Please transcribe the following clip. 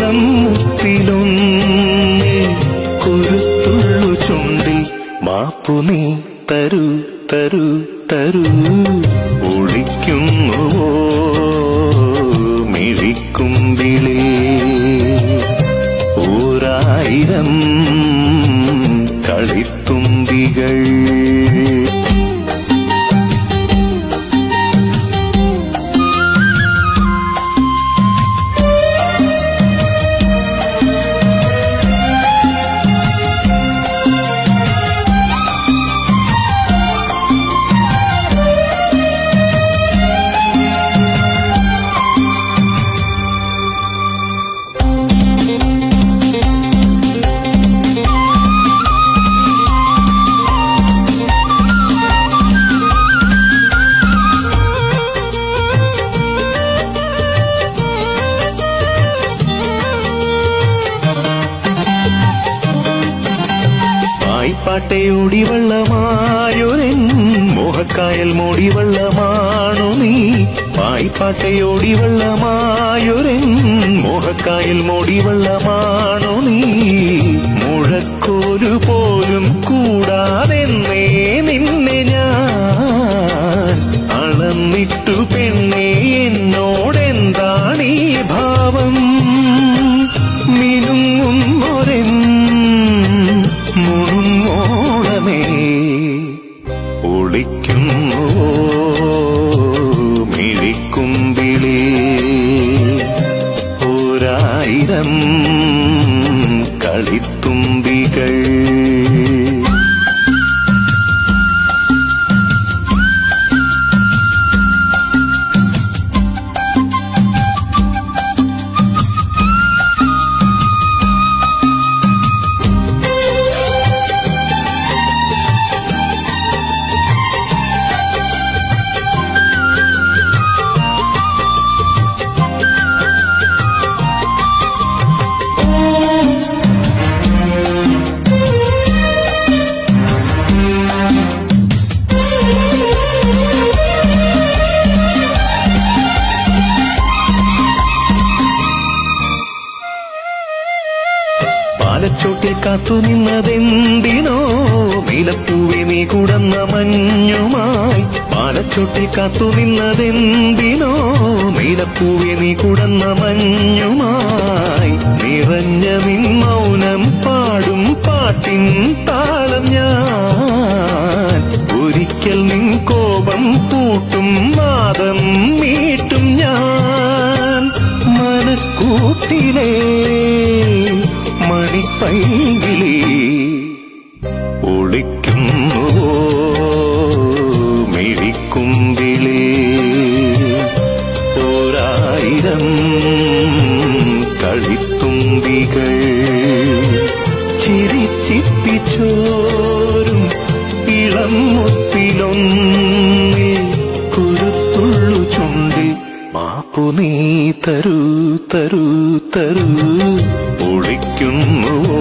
ഇളം മുത്തിലൊന്നി കുരുത്തുള്ളു ചുണ്ടിൽ മാപ്പു നീ തരൂ തരൂ തരൂ ഒളിക്കുന്നുവോ മിഴിക്കുമ്പിളേ ഓരായിരം കളിത്തുമ്പികൾ പായ്പാട്ടയോടി വെള്ളമായൊരൻ മോഹക്കായൽ മോടി വെള്ളമാണു നീ പായ്പാട്ടയോടി വെള്ളമായൊരൻ മോഹക്കായൽ മോടി വെള്ളമാണു നീ മുഴക്കോലു പോലും കൂടാതെന്നേ നിന്നെ ഞാൻ അളന്നിട്ടു പെണ്ണേ എന്നോടെന്താണീ ഭാവം മിനുങ്ങുന്നൊരെൻ മുഴുങ്ങോളമേ ഒളിക്കുന്നുവോ മിഴിക്കുമ്പിളേ ഒരായിരം കളിത്തുമ്പികൾ പാലച്ചോട്ടിൽ കാത്തു നിന്നതെന്തിനോ നീലപ്പൂവെ നീ കുടന്ന മഞ്ഞുമായി പാലച്ചോട്ടിൽ കാത്തു നിന്നതെന്തിനോ നീലപ്പൂവെ നീ കുടന്ന മഞ്ഞുമായി നിറഞ്ഞ നിൻ മൗനം പാടും പാട്ടിൻ താളം ഞാൻ ഒരിക്കൽ നിൻ കോപം പൂട്ടും നാദം മീട്ടും ഞാൻ മനക്കൂട്ടിലേ മണിപ്പൈകിളി ഒളിക്കുന്നുവോ മിഴിക്കുമ്പിളേ ഓരായിരം കളിത്തുമ്പികൾ ചിരിച്ചിപ്പിച്ചോരും ഇളം മുത്തിലൊന്നിൽ കുരുത്തുള്ളു ചുണ്ടിൽ മാപ്പു നീ തരൂ തരൂ തരൂ ഒളിക്കുന്നുവോ